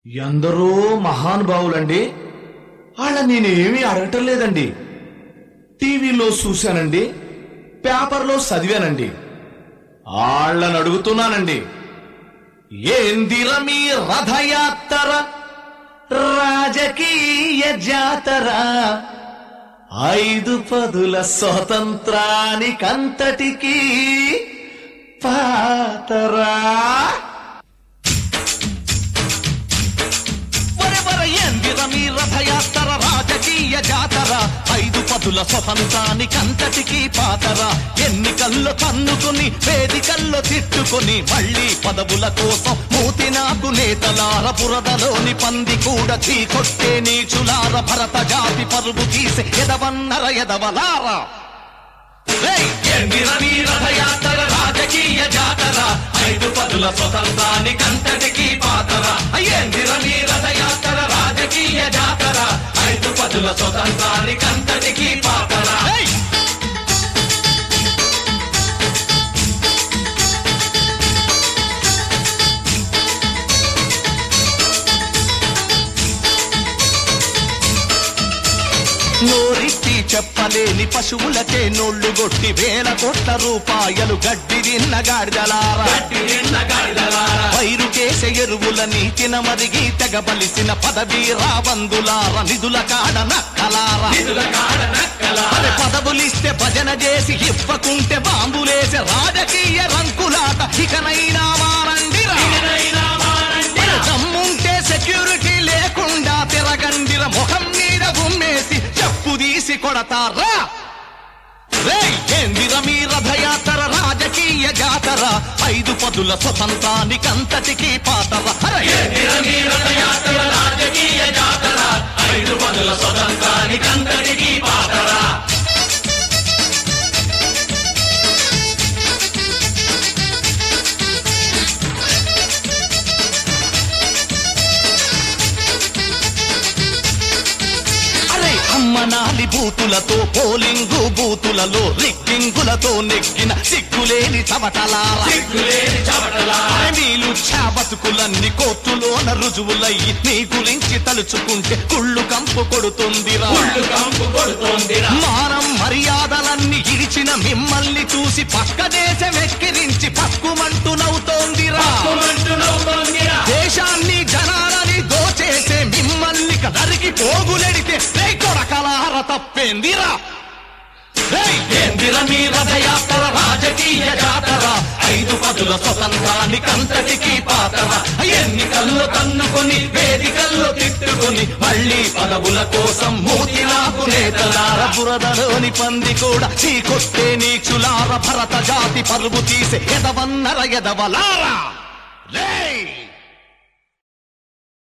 ఎందరో మహానుభావులండి వాళ్ళ నేనేమీ అడగటం లేదండి టీవీలో చూశానండి పేపర్లో చదివానండి వాళ్ళని అడుగుతున్నానండి ఏందిర మీ రథయాత్ర రాజకీయ జాతర ఐదు పదుల స్వతంత్రానికంతటికీ పాతరా వరెవర ఎందిర మీ రథయాత్ర రాజకీయ జాతర ఐదు పదుల స్వతంత్రానికంతటికీ పాతర ఎన్నికల్లో తన్నుకుని వేదికల్లో తిట్టుకుని మళ్ళీ పదవుల కోసం మూతి నాకు నేతలార బురదలోని పంది కూడా చీకొట్టే నీచులార భరత జాతి పరుగు తీసే ఎదవన్నర ఎదవలారా రేయ్! ఎందిర మీ రథయాత్ర రాజకీయ జాతర ఐదు పదుల స్వతంత్రానికంతటికీ పాతర ఎందిర మీ రథయాత్ర రాజకీయ జాతర ఐదు పదుల స్వతంత్రానికంతటికీ పాతర నోరిట్టి చెప్పలేని పశువులకే నోళ్లు గొట్టి వేల కోట్ల రూపాయలు గడ్డి తిన్న గాడిదలారా వైరు కేసే ఎరువులని తినమరిగి తెగబలిసిన పదవి రాబందులార నిధుల కాడ నక్కలారా అరే పదవులిస్తే భజన చేసి ఇవ్వకుంటే బాంబులేసే రాజకీయ రంకులాట ఇకనైనా మారండిరా మరి దమ్ముంటే సెక్యూరిటీ లేకుండా తిరగండిర ముఖం మీద గుమ్మేసి చెప్పు తీసి కొడతారా రేయ్! ఏందిర మీ రథయాత్ర రాజకీయ జాతర ఐదు పదుల స్వతంత్రానికంతటికీ పాతర అరే! ఏందిర మీ రథయాత్ర రాజకీయ జాతర ఐదు పదుల స్వతంత్రానికంతటికీ పాతర అరే అమ్మనాలి బూతులతో పోలింగు బూతులలో రిగ్గింగులతో నెక్కిన సిగ్గులేని చవటలారా అరే నీళ్ళు బతుకులన్నీ కోర్టులోన రుజువులయ్యి నీ గురించి తలుచుకుంటే కుళ్ళు కంపు కొడుతుందిరా మానం మర్యాదలన్నీ ఇడిచిన మిమ్మల్ని చూసి పక్క దేశం ఎక్కిరించి పక్కుమంటూ నవ్వుతోందిరా దేశాన్ని జనాలని దోచేసే మిమ్మల్ని కదరికి పోగులెడితే రే కొడకలార తప్పేందిరా రేయ్! ఏందిర మీ రథయాత్ర రాజకీయ జాతర ఐదు పదుల స్వతంత్రానికంతటికీ పాతర ఎన్నికల్లో తన్నుకొని వేదికల్లో తిట్టుకొని మళ్ళీ పదవుల కోసం మూతి నాకు నేతలార బురదలోని పంది కూడా చీకొట్టే నీచులార భరత జాతి పరుగు తీసే ఎదవన్నర ఎదవలారా రేయ్